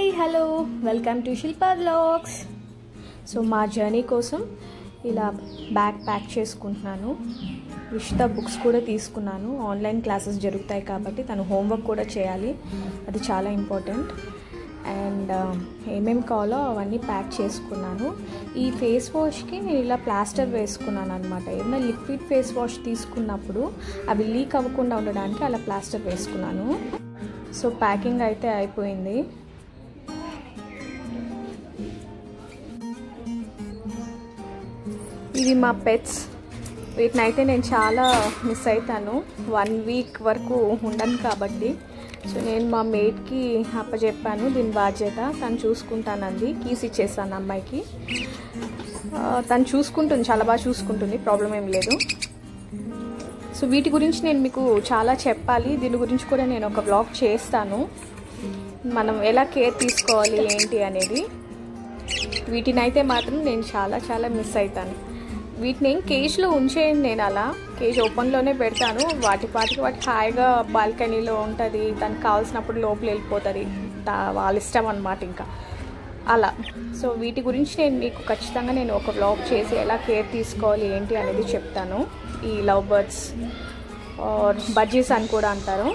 hi hello welcome to Shilpa vlogs so మా journey కోసం ఇలా బ్యాగ్ ప్యాక్ చేసుకుంటున్నాను విషిత బుక్స్ కూడా తీసుకున్నాను ఆన్లైన్ క్లాసెస్ జరుగుతాయి కాబట్టి తను హోంవర్క్ కూడా చేయాలి అది చాలా ఇంపార్టెంట్ అండ్ ఏమేమి కావాలో అవన్నీ ప్యాక్ చేసుకున్నాను ఈ ఫేస్ వాష్కి నేను ఇలా ప్లాస్టర్ వేసుకున్నాను అనమాట ఏమైనా లిక్విడ్ ఫేస్ వాష్ తీసుకున్నప్పుడు అవి లీక్ అవ్వకుండా ఉండడానికి అలా ప్లాస్టర్ వేసుకున్నాను సో ప్యాకింగ్ అయితే అయిపోయింది ఇవి మా పెట్స్ వీటిని అయితే నేను చాలా మిస్ అవుతాను వన్ వీక్ వరకు ఉండను కాబట్టి సో నేను మా మేడ్కి అప్పచెప్పాను దీని బాధ్యత తను చూసుకుంటానంది కీస్ ఇచ్చేసాను అమ్మాయికి తను చూసుకుంటుంది చాలా బాగా చూసుకుంటుంది ప్రాబ్లం ఏం లేదు సో వీటి గురించి నేను మీకు చాలా చెప్పాలి దీని గురించి కూడా నేను ఒక బ్లాగ్ చేస్తాను మనం ఎలా కేర్ తీసుకోవాలి ఏంటి అనేది వీటిని అయితే మాత్రం నేను చాలా చాలా మిస్ అవుతాను వీటిని ఏం కేజ్లో ఉంచేయండి నేను అలా కేజ్ ఓపెన్లోనే పెడతాను వాటి పాటికి వాటి హాయిగా బాల్కనీలో ఉంటుంది దానికి కావాల్సినప్పుడు లోపల వెళ్ళిపోతుంది వాళ్ళ ఇష్టం అనమాట ఇంకా అలా సో వీటి గురించి నేను మీకు ఖచ్చితంగా నేను ఒక బ్లాగ్ చేసి ఎలా కేర్ తీసుకోవాలి ఏంటి అనేది చెప్తాను ఈ లవ్ బర్డ్స్ ఆర్ బజ్జీస్ అని కూడా అంటారు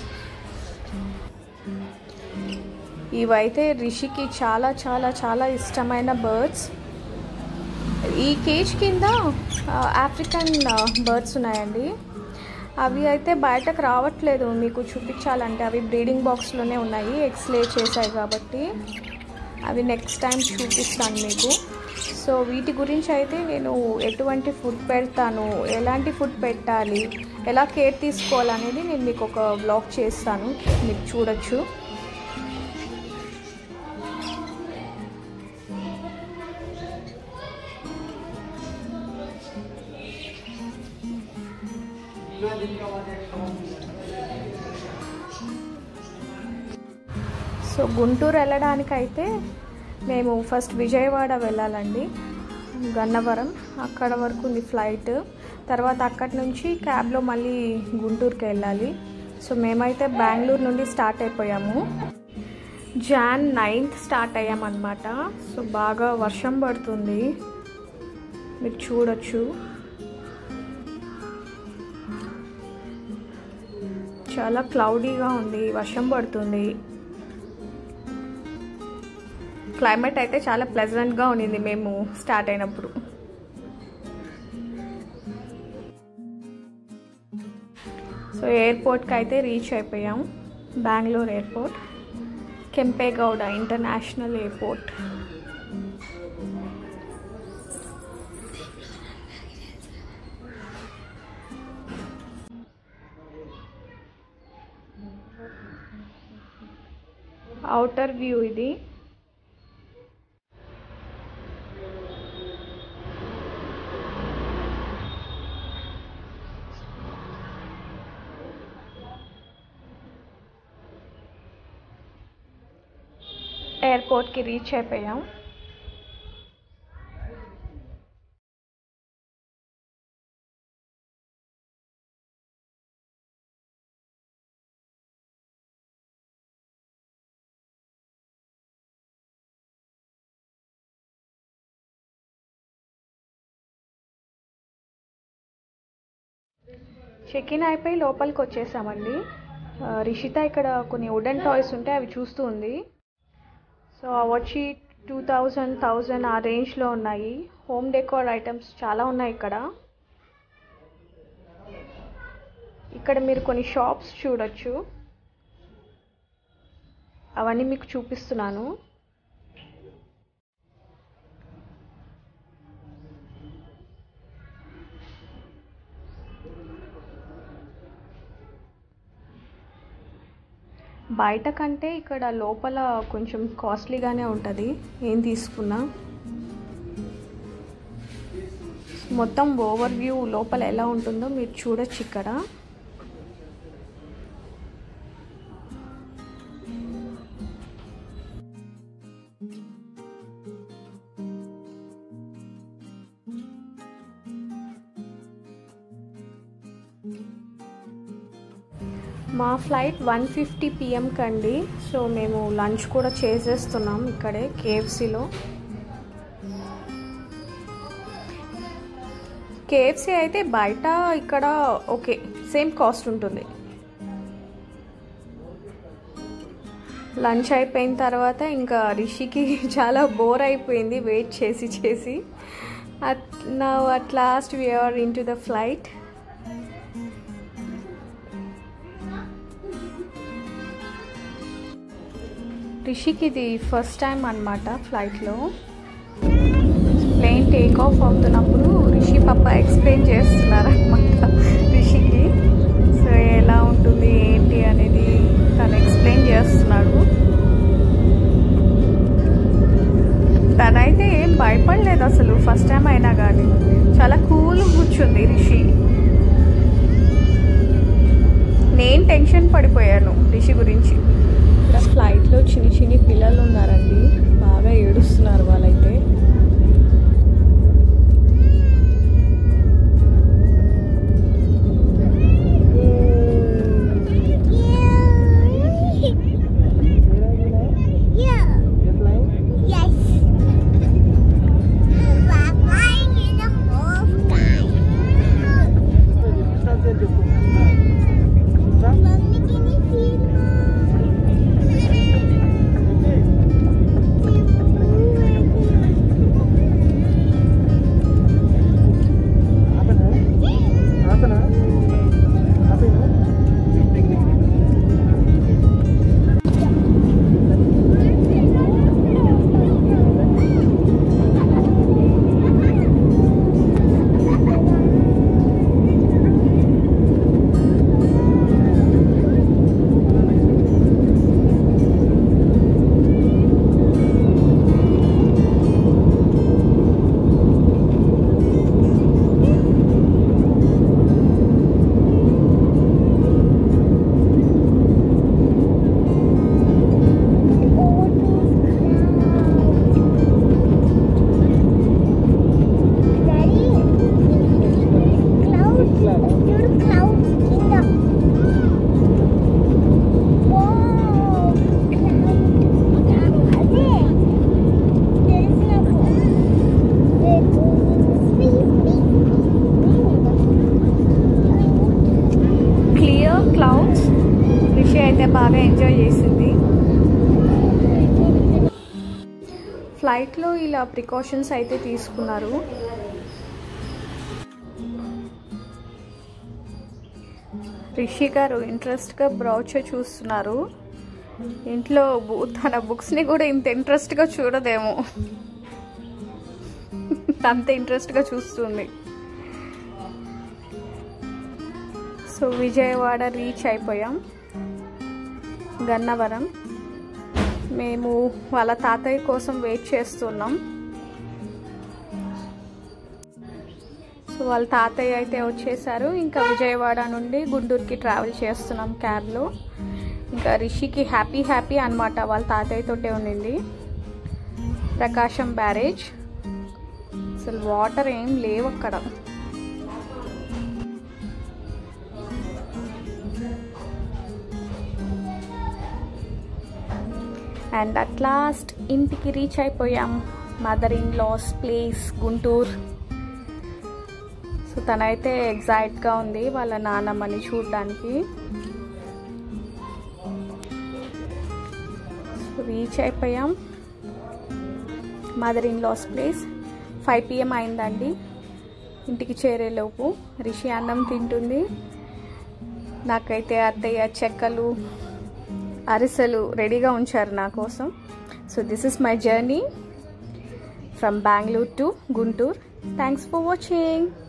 ఇవైతే రిషికి చాలా చాలా చాలా ఇష్టమైన బర్డ్స్ ఈ కేజ్ కింద ఆఫ్రికన్ బర్డ్స్ ఉన్నాయండి అవి అయితే బయటకు రావట్లేదు మీకు చూపించాలంటే అవి బ్రీడింగ్ బాక్స్లోనే ఉన్నాయి ఎక్స్లే చేశాయి కాబట్టి అవి నెక్స్ట్ టైం చూపిస్తాను మీకు సో వీటి గురించి అయితే నేను ఎటువంటి ఫుడ్ పెడతాను ఎలాంటి ఫుడ్ పెట్టాలి ఎలా కేర్ తీసుకోవాలనేది నేను మీకు ఒక బ్లాగ్ చేస్తాను మీరు చూడొచ్చు సో గుంటూరు వెళ్ళడానికైతే మేము ఫస్ట్ విజయవాడ వెళ్ళాలండి గన్నవరం అక్కడ వరకు ఉంది ఫ్లైట్ తర్వాత అక్కడి నుంచి క్యాబ్లో మళ్ళీ గుంటూరుకి వెళ్ళాలి సో మేమైతే బెంగళూరు నుండి స్టార్ట్ అయిపోయాము జాన్ నైన్త్ స్టార్ట్ అయ్యామన్నమాట సో బాగా వర్షం పడుతుంది మీరు చూడొచ్చు చాలా క్లౌడీగా ఉంది వర్షం పడుతుంది క్లైమేట్ అయితే చాలా ప్లెజెంట్గా ఉండింది మేము స్టార్ట్ అయినప్పుడు సో ఎయిర్పోర్ట్కి అయితే రీచ్ అయిపోయాం Bengaluru airport Kempegowda international airport outer view ఇది ఎయిర్పోర్ట్కి రీచ్ అయిపోయాం చెక్ ఇన్ అయిపోయి లోపలికి వచ్చేసామండి రిషిత ఇక్కడ కొన్ని వుడెన్ టాయ్స్ ఉంటే అవి చూస్తూ ఉంది సో వచ్చి టూ థౌజండ్ థౌజండ్ ఆ రేంజ్లో ఉన్నాయి హోమ్ డెకోర్ ఐటమ్స్ చాలా ఉన్నాయి ఇక్కడ ఇక్కడ మీరు కొన్ని షాప్స్ చూడొచ్చు అవన్నీ మీకు చూపిస్తున్నాను బయట కంటే ఇక్కడ లోపల కొంచెం కాస్ట్లీగానే ఉంటుంది ఏం తీసుకున్నా మొత్తం ఓవర్ వ్యూ లోపల ఎలా ఉంటుందో మీరు చూడొచ్చు ఇక్కడ మా ఫ్లైట్ వన్ ఫిఫ్టీ పిఎం కండి సో మేము లంచ్ కూడా చేసేస్తున్నాం ఇక్కడే కేఎఫ్సీలో కేఎఫ్సీ అయితే బయట ఇక్కడ ఓకే సేమ్ కాస్ట్ ఉంటుంది లంచ్ అయిపోయిన తర్వాత ఇంకా రిషికి చాలా బోర్ అయిపోయింది వెయిట్ చేసి చేసి అట్ నా at last we're into the flight రిషికి ఇది ఫస్ట్ టైం అనమాట ఫ్లైట్లో ప్లేన్ టేక్ ఆఫ్ అవుతున్నప్పుడు రిషి పాప ఎక్స్ప్లెయిన్ చేస్తున్నారు అనమాట రిషికి సో ఎలా ఉంటుంది ఏంటి అనేది తను ఎక్స్ప్లెయిన్ చేస్తున్నాడు తనైతే ఏం భయపడలేదు అసలు ఫస్ట్ టైం అయినా కానీ చాలా కూల్ కూర్చుంది రిషి నేను టెన్షన్ పడిపోయాను రిషి గురించి ఇక్కడ ఫ్లైట్లో చిన్ని చిన్ని పిల్లలు ఉన్నారండి బాగా ఏడుస్తున్నారు వాళ్ళైతే క్లియర్ క్లౌడ్స్ రిషి అయితే బాగా ఎంజాయ్ చేసింది ఫ్లైట్లో ఇలా ప్రికాషన్స్ అయితే తీసుకున్నారు రిషి గారు ఇంట్రెస్ట్గా బ్రౌచర్ చూస్తున్నారు ఇంట్లో బు- తన బుక్స్ని కూడా ఇంత ఇంట్రెస్ట్గా చూడదేమో అంత ఇంట్రెస్ట్గా చూస్తుంది సో విజయవాడ రీచ్ అయిపోయాం గన్నవరం మేము వాళ్ళ తాతయ్య కోసం వెయిట్ చేస్తున్నాం సో వాళ్ళ తాతయ్య అయితే వచ్చేసారు ఇంకా విజయవాడ నుండి గుంటూరుకి ట్రావెల్ చేస్తున్నాం క్యాబ్లో ఇంకా రిషికి హ్యాపీ హ్యాపీ అనమాట వాళ్ళ తాతయ్యతోటే ఉండింది ప్రకాశం బ్యారేజ్ అసలు వాటర్ ఏం లేవు అక్కడ అండ్ అట్ లాస్ట్ ఇంటికి రీచ్ అయిపోయాం mother in law's place Guntur so తనైతే ఎగ్జైట్గా ఉంది వాళ్ళ నాన్నమ్మని చూడడానికి సో రీచ్ అయిపోయాం mother in law's place five PM అయిందండి ఇంటికి చేరేలోపు రిషి అన్నం తింటుంది నాకైతే అత్తయ్య చెక్కలు అరిసెలు రెడీగా ఉంచారు నా కోసం so this is my journey from Bengaluru to Guntur thanks for watching